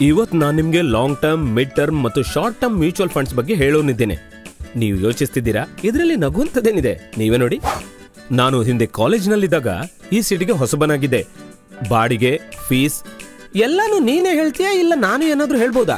ಇವತ್ತು ನಾನು ನಿಮಗೆ ಲಾಂಗ್ ಟರ್ಮ್ ಮಿಡ್ ಟರ್ಮ್ ಮತ್ತು ಶಾರ್ಟ್ ಟರ್ಮ್ ಮ್ಯೂಚುವಲ್ ಫಂಡ್ಸ್ ಬಗ್ಗೆ ಹೇಳೋನಿದ್ದೇನೆ ನೀವು ಯೋಚಿಸ್ತಿದ್ದೀರಾ ಇದರಲ್ಲಿ ನಗುವಂಥದ್ದೇನಿದೆ ನೀವೇ ನೋಡಿ ನಾನು ಹಿಂದೆ ಕಾಲೇಜ್ನಲ್ಲಿದ್ದಾಗ ಈ ಸಿಟಿಗೆ ಹೊಸಬನಾಗಿದ್ದೆ ಬಾಡಿಗೆ ಫೀಸ್ ಎಲ್ಲಾನು ನೀನೇ ಹೇಳ್ತೀಯಾ ಇಲ್ಲ ನಾನು ಏನಾದ್ರೂ ಹೇಳ್ಬೋದಾ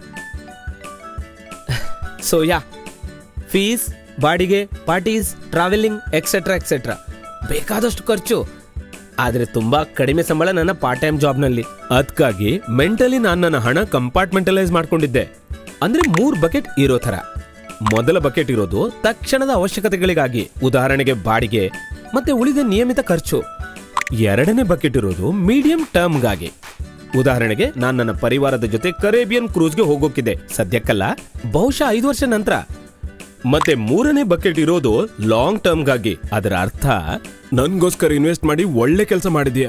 ಸೊ ಯಾ ಫೀಸ್ ಬಾಡಿಗೆ ಪಾರ್ಟೀಸ್ ಟ್ರಾವೆಲಿಂಗ್ ಎಕ್ಸೆಟ್ರಾ ಎಕ್ಸೆಟ್ರಾ ಬೇಕಾದಷ್ಟು ಖರ್ಚು ಆದ್ರೆ ತುಂಬಾ ಕಡಿಮೆ ಸಂಬಳ ನನ್ನ ಪಾರ್ಟ್ ಟೈಮ್ ಜಾಬ್ನಲ್ಲಿ ಅದಕ್ಕಾಗಿ ಮೆಂಟಲಿ ನಾನು ನನ್ನ ಹಣ ಕಂಪಾರ್ಟ್ಮೆಂಟಲೈಸ್ ಮಾಡ್ಕೊಂಡಿದ್ದೆ ಅಂದ್ರೆ ಮೂರ್ ಬಕೆಟ್ ಇರೋ ತರ ಮೊದಲ ಬಕೆಟ್ ಇರೋದು ತಕ್ಷಣದ ಅವಶ್ಯಕತೆಗಳಿಗಾಗಿ ಉದಾಹರಣೆಗೆ ಬಾಡಿಗೆ ಮತ್ತೆ ಉಳಿದ ನಿಯಮಿತ ಖರ್ಚು ಎರಡನೇ ಬಕೆಟ್ ಇರೋದು ಮೀಡಿಯಂ ಟರ್ಮ್ಗಾಗಿ ಉದಾಹರಣೆಗೆ ನಾನು ನನ್ನ ಪರಿವಾರದ ಜೊತೆ ಕರೇಬಿಯನ್ ಕ್ರೂಸ್ಗೆ ಹೋಗೋಕಿದೆ ಸದ್ಯಕ್ಕಲ್ಲ ಬಹುಶಃ ಐದು ವರ್ಷ ನಂತರ ಮತ್ತೆ ಮೂರನೇ ಬಕೆಟ್ ಇರೋದು ಲಾಂಗ್ ಟರ್ಮ್ಗಾಗಿ ಅದರ ಅರ್ಥ ನನ್ಗೋಸ್ಕರ ಇನ್ವೆಸ್ಟ್ ಮಾಡಿ ಒಳ್ಳೆ ಕೆಲಸ ಮಾಡಿದ್ಯಾ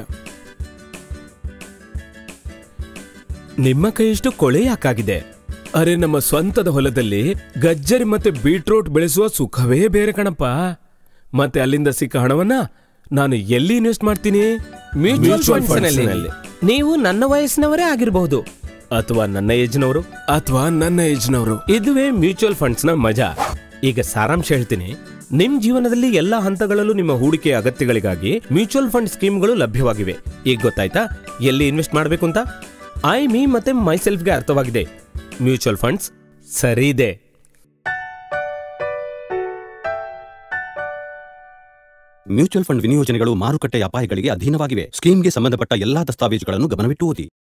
ನಿಮ್ಮ ಕೈಯಷ್ಟು ಕೊಳೆ ಯಾಕಾಗಿದೆ ಅರೆ ನಮ್ಮ ಸ್ವಂತದ ಹೊಲದಲ್ಲಿ ಗಜ್ಜರಿ ಮತ್ತೆ ಬೀಟ್ರೂಟ್ ಬೆಳೆಸುವ ಸುಖವೇ ಬೇರೆ ಕಣಪ್ಪ ಮತ್ತೆ ಅಲ್ಲಿಂದ ಸಿಕ್ಕ ಹಣವನ್ನ ನಾನು ಎಲ್ಲಿ ಇನ್ವೆಸ್ಟ್ ಮಾಡ್ತೀನಿ ಮ್ಯೂಚುವಲ್ ಫಂಡ್ಸ್ನಲ್ಲಿ ನೀವು ನನ್ನ ವಯಸ್ಸಿನವರೇ ಆಗಿರಬಹುದು ಅಥವಾ ನನ್ನ ಏಜ್ನವರು ಅಥವಾ ನನ್ನ ಏಜ್ನವರು ಇದುವೇ ಮ್ಯೂಚುವಲ್ ಫಂಡ್ಸ್ನ ಮಜಾ ಈಗ ಸಾರಾಂಶ ಹೇಳ್ತೀನಿ ನಿಮ್ ಜೀವನದಲ್ಲಿ ಎಲ್ಲಾ ಹಂತಗಳಲ್ಲೂ ನಿಮ್ಮ ಹೂಡಿಕೆ ಅಗತ್ಯಗಳಿಗಾಗಿ ಮ್ಯೂಚುವಲ್ ಫಂಡ್ ಸ್ಕೀಮ್ಗಳು ಲಭ್ಯವಾಗಿವೆ ಈಗ ಗೊತ್ತಾಯ್ತಾ ಎಲ್ಲಿ ಇನ್ವೆಸ್ಟ್ ಮಾಡಬೇಕು ಅಂತ ಐ ಮೀ ಮತ್ತೆ ಮೈ ಸೆಲ್ಫ್ಗೆ ಅರ್ಥವಾಗಿದೆ ಮ್ಯೂಚುವಲ್ ಫಂಡ್ಸ್ ಸರಿ ಇದೆ ಮ್ಯೂಚುವಲ್ ಫಂಡ್ ವಿನಿಯೋಜನೆಗಳು ಮಾರುಕಟ್ಟೆಯ ಅಪಾಯಗಳಿಗೆ ಅಧೀನವಾಗಿವೆ ಸ್ಕೀಮ್ಗೆ ಸಂಬಂಧಪಟ್ಟ ಎಲ್ಲಾ ದಸ್ತಾವೇಜುಗಳನ್ನು ಗಮನವಿಟ್ಟು ಓದಿ